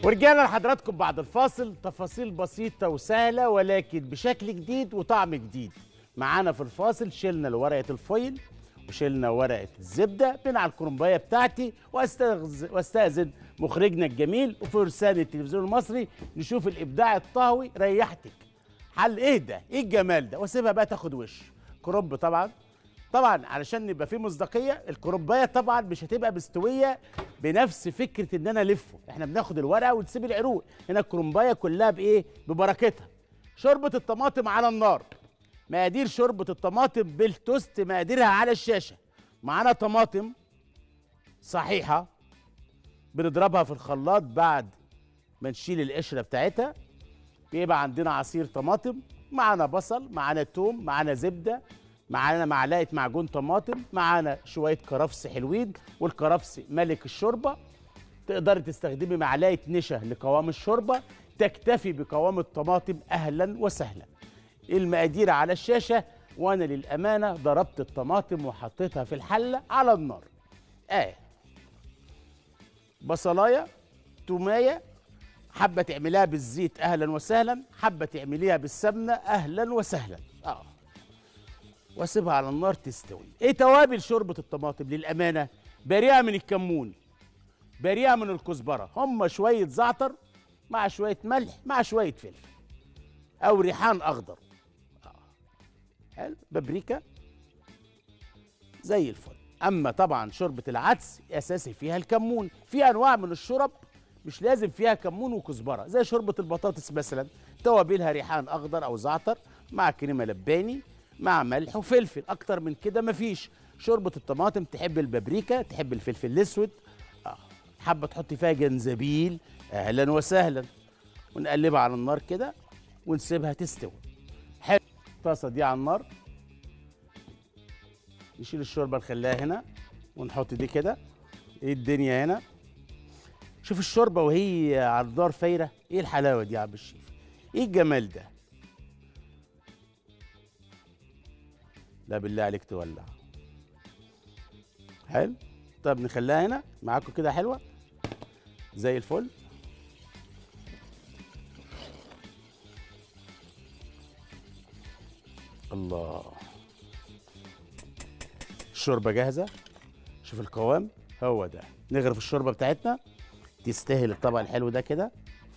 ورجعنا لحضراتكم بعد الفاصل تفاصيل بسيطة وسهلة ولكن بشكل جديد وطعم جديد معانا في الفاصل شلنا ورقة الفويل وشلنا ورقة الزبدة من على الكرنباية بتاعتي واستغز... واستأذن مخرجنا الجميل وفرسان التلفزيون المصري نشوف الإبداع الطهوي ريحتك حل ايه ده؟ ايه الجمال ده؟ واسيبها بقى تاخد وش كرنب طبعا طبعا علشان يبقى فيه مصداقيه الكرنبايه طبعا مش هتبقى مستويه بنفس فكره ان انا الفه احنا بناخد الورقه ونسيب العروق هنا الكرنبايه كلها بايه ببركتها شوربه الطماطم على النار مقادير شوربه الطماطم بالتوست مقاديرها على الشاشه معانا طماطم صحيحه بنضربها في الخلاط بعد ما نشيل القشره بتاعتها بيبقى عندنا عصير طماطم معانا بصل معانا توم معانا زبده معانا معلقه معجون طماطم معانا شويه كرفس حلوين والكرفس ملك الشوربه تقدري تستخدمي معلقه نشا لقوام الشوربه تكتفي بقوام الطماطم اهلا وسهلا المقادير على الشاشه وانا للامانه ضربت الطماطم وحطيتها في الحله على النار اه بصلايه تومايه حابه تعمليها بالزيت اهلا وسهلا حابه تعمليها بالسمنه اهلا وسهلا اه واسيبها على النار تستوي ايه توابل شوربه الطماطم للامانه بريئه من الكمون بريئه من الكزبره هم شويه زعتر مع شويه ملح مع شويه فلفل او ريحان اخضر آه. حلو بابريكا زي الفل اما طبعا شوربه العدس اساسي فيها الكمون في انواع من الشرب مش لازم فيها كمون وكزبره زي شوربه البطاطس مثلا توابلها ريحان اخضر او زعتر مع كريمه لباني مع ملح وفلفل اكتر من كده مفيش شوربه الطماطم تحب البابريكا تحب الفلفل الاسود آه. حابه تحطي فيها جنزبيل اهلا وسهلا ونقلبها على النار كده ونسيبها تستوي حلو الطاسه دي على النار نشيل الشوربه نخليها هنا ونحط دي كده ايه الدنيا هنا شوف الشوربه وهي على النار فايره ايه الحلاوه دي يا عم الشيف ايه الجمال ده لا بالله عليك تولع حلو طب نخليها هنا معاكم كده حلوه زي الفل الله الشوربه جاهزه شوف القوام هو ده نغرف الشوربه بتاعتنا تستاهل الطبق الحلو ده كده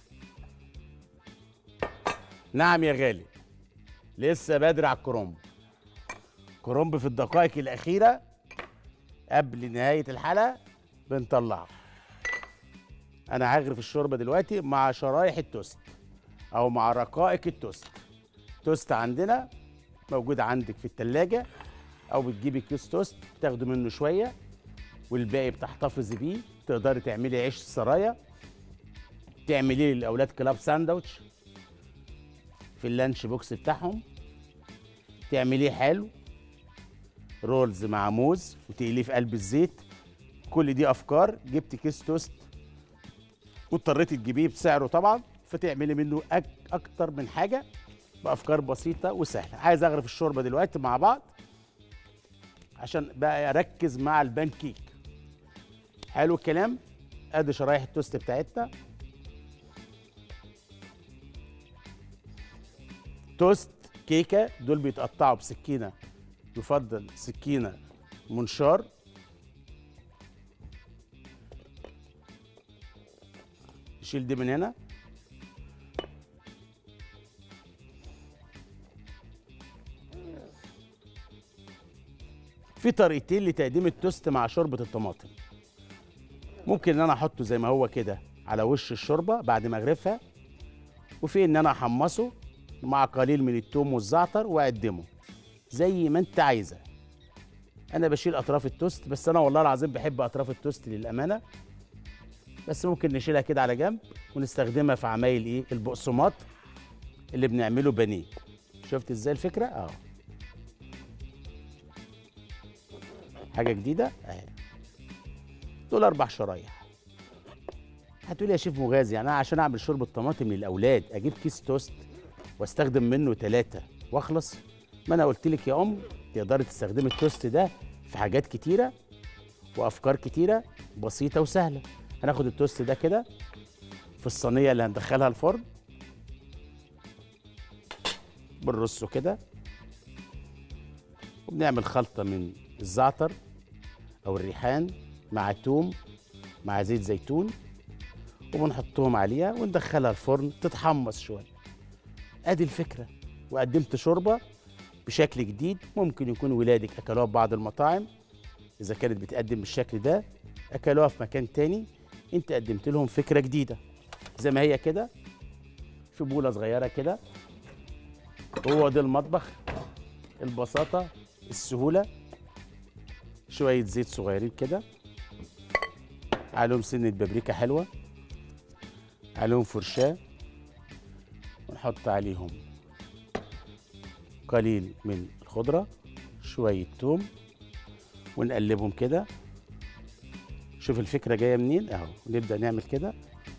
نعم يا غالي لسه بدري على الكرنب كرنب في الدقائق الأخيرة قبل نهاية الحلقة بنطلعه أنا هغرف الشوربة دلوقتي مع شرايح التوست أو مع رقائق التوست توست عندنا موجود عندك في التلاجة أو بتجيبي كيس توست تاخدي منه شوية والباقي بتحتفظي بيه تقدري تعملي عيش سرايا تعمليه للأولاد كلاب ساندوتش في اللانش بوكس بتاعهم تعمليه حلو رولز مع موز وتقليه في قلب الزيت كل دي افكار جبت كيس توست واضطريتي تجيبيه بسعره طبعا فتعملي منه أك اكتر من حاجه بافكار بسيطه وسهله عايز اغرف الشوربه دلوقتي مع بعض عشان بقى اركز مع البان كيك حلو الكلام ادي شرايح التوست بتاعتنا توست كيكه دول بيتقطعوا بسكينه يفضل سكينه منشار نشيل دي من هنا في طريقتين لتقديم التوست مع شوربه الطماطم ممكن ان انا احطه زي ما هو كده على وش الشوربه بعد ما اغرفها وفي ان انا احمصه مع قليل من التوم والزعتر واقدمه زي ما انت عايزه انا بشيل اطراف التوست بس انا والله العظيم بحب اطراف التوست للامانه بس ممكن نشيلها كده على جنب ونستخدمها في عمايل ايه البقسماط اللي بنعمله بانيه شفت ازاي الفكره اه حاجه جديده اهي دول اربع شرايح هتقولي يا شيف مغازي يعني انا عشان اعمل شوربه طماطم للاولاد اجيب كيس توست واستخدم منه ثلاثه واخلص ما انا قلت لك يا ام تقدري تستخدمي التوست ده في حاجات كتيره وافكار كتيره بسيطه وسهله هناخد التوست ده كده في الصينيه اللي هندخلها الفرن بنرصه كده وبنعمل خلطه من الزعتر او الريحان مع توم مع زيت زيتون وبنحطهم عليها وندخلها الفرن تتحمص شويه ادي الفكره وقدمت شوربه بشكل جديد ممكن يكون ولادك اكلوها في بعض المطاعم اذا كانت بتقدم بالشكل ده اكلوها في مكان تاني انت قدمت لهم فكره جديده زي ما هي كده في بوله صغيره كده هو ده المطبخ البساطه السهوله شويه زيت صغيرين كده عليهم سنه بابريكا حلوه عليهم فرشاه ونحط عليهم قليل من الخضره شويه توم ونقلبهم كده شوف الفكره جايه منين اهو نبدا نعمل كده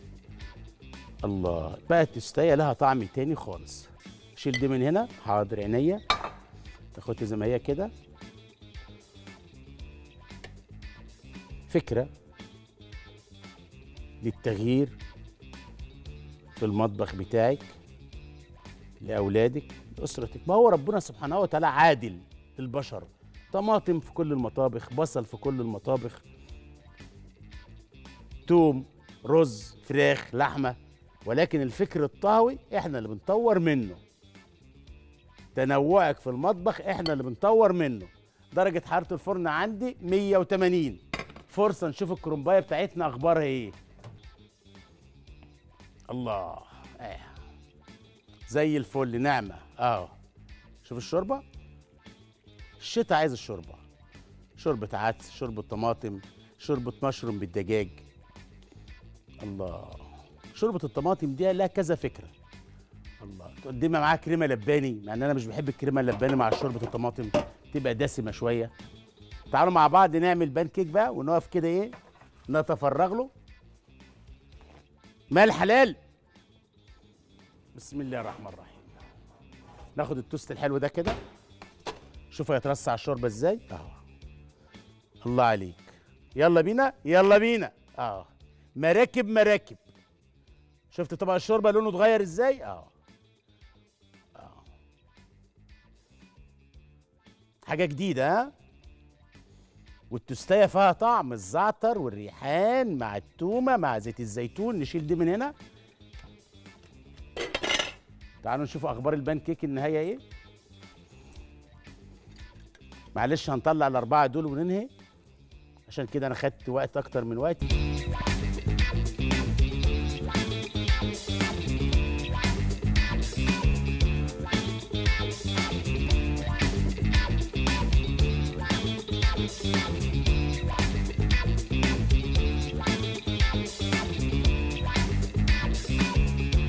الله بقى التستايه لها طعم تاني خالص شيل دي من هنا حاضر عينيا تاخدها زي ما هي كده فكره للتغيير في المطبخ بتاعك لاولادك لاسرتك ما هو ربنا سبحانه وتعالى عادل للبشر طماطم في كل المطابخ بصل في كل المطابخ توم رز فراخ لحمه ولكن الفكر الطهوي احنا اللي بنطور منه تنوعك في المطبخ احنا اللي بنطور منه درجة حرارة الفرن عندي 180 فرصة نشوف الكرومباية بتاعتنا اخبارها ايه الله آه. زي الفل نعمة اه شوف الشوربة الشتاء عايز الشوربة شوربة عدس شوربة طماطم شوربة مشروم بالدجاج الله شوربة الطماطم دي لها كذا فكرة الله تقدمها معاها كريمة لباني مع ان انا مش بحب الكريمة اللباني مع شوربة الطماطم تبقى دسمة شوية تعالوا مع بعض نعمل بان كيك بقى ونقف كده ايه نتفرغ له مال حلال بسم الله الرحمن الرحيم ناخد التوست الحلو ده كده شوفوا يترصع الشوربه ازاي اهو الله عليك يلا بينا يلا بينا اه مراكب مراكب شفت طبق الشوربه لونه اتغير ازاي اه اه حاجه جديده ها والتوستايه فيها طعم الزعتر والريحان مع التومه مع زيت الزيتون نشيل دي من هنا تعالوا نشوف اخبار البان كيك النهايه ايه معلش هنطلع الاربعه دول وننهي عشان كده انا خدت وقت اكتر من وقتي